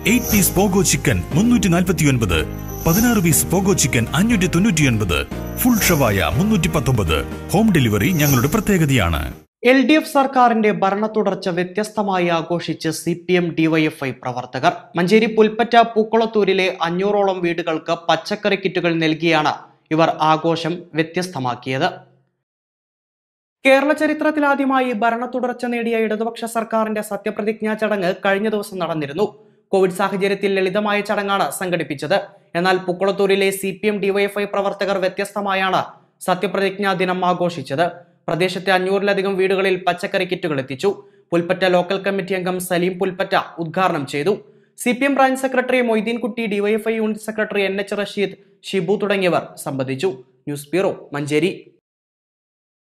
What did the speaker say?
eight piece pogo chicken മുന്നൂറ്റി നാൽപ്പത്തി ഒൻപത് പതിനാറ് പീസ് പോഗോ ചിക്കൻ അഞ്ഞൂറ്റി തൊണ്ണൂറ്റി ഒൻപത് ഫുൾ ഷവായ മുന്നൂറ്റി പത്തൊമ്പത് ഹോം ഡെലിവറി ഞങ്ങളുടെ പ്രത്യേകതയാണ് എൽ ഡി എഫ് സർക്കാരിന്റെ ഭരണ തുടർച്ച വ്യത്യസ്തമായി ആഘോഷിച്ച് സി പി എം ഡിവൈഎഫ്ഐ പ്രവർത്തകർ മഞ്ചേരി പുൽപ്പറ്റ പൂക്കുളത്തൂരിലെ അഞ്ഞൂറോളം വീടുകൾക്ക് പച്ചക്കറി കിറ്റുകൾ നൽകിയാണ് ഇവർ ആഘോഷം വ്യത്യസ്തമാക്കിയത് കേരള ചരിത്രത്തിലാദ്യമായി ഭരണ തുടർച്ച നേടിയ ഇടതുപക്ഷ സർക്കാരിന്റെ സത്യപ്രതിജ്ഞാ ചടങ്ങ് കഴിഞ്ഞ ദിവസം നടന്നിരുന്നു കോവിഡ് സാഹചര്യത്തിൽ ലളിതമായ ചടങ്ങാണ് സംഘടിപ്പിച്ചത് എന്നാൽ പുക്കുളത്തൂരിലെ സി പി എം ഡിവൈഎഫ്ഐ പ്രവർത്തകർ വ്യത്യസ്തമായാണ് സത്യപ്രതിജ്ഞാ ദിനം ആഘോഷിച്ചത് പ്രദേശത്തെ അഞ്ഞൂറിലധികം വീടുകളിൽ പച്ചക്കറി കിറ്റുകൾ എത്തിച്ചു പുൽപ്പറ്റ ലോക്കൽ കമ്മിറ്റി അംഗം സലീം പുൽപ്പറ്റ ഉദ്ഘാടനം ചെയ്തു C P M branch secretary Moideenkutty DYFI unit secretary N H Rasheed Shibu തുടങ്ങിയവർ സംബന്ധിച്ചു ന്യൂസ് ബ്യൂറോ മഞ്ചേരി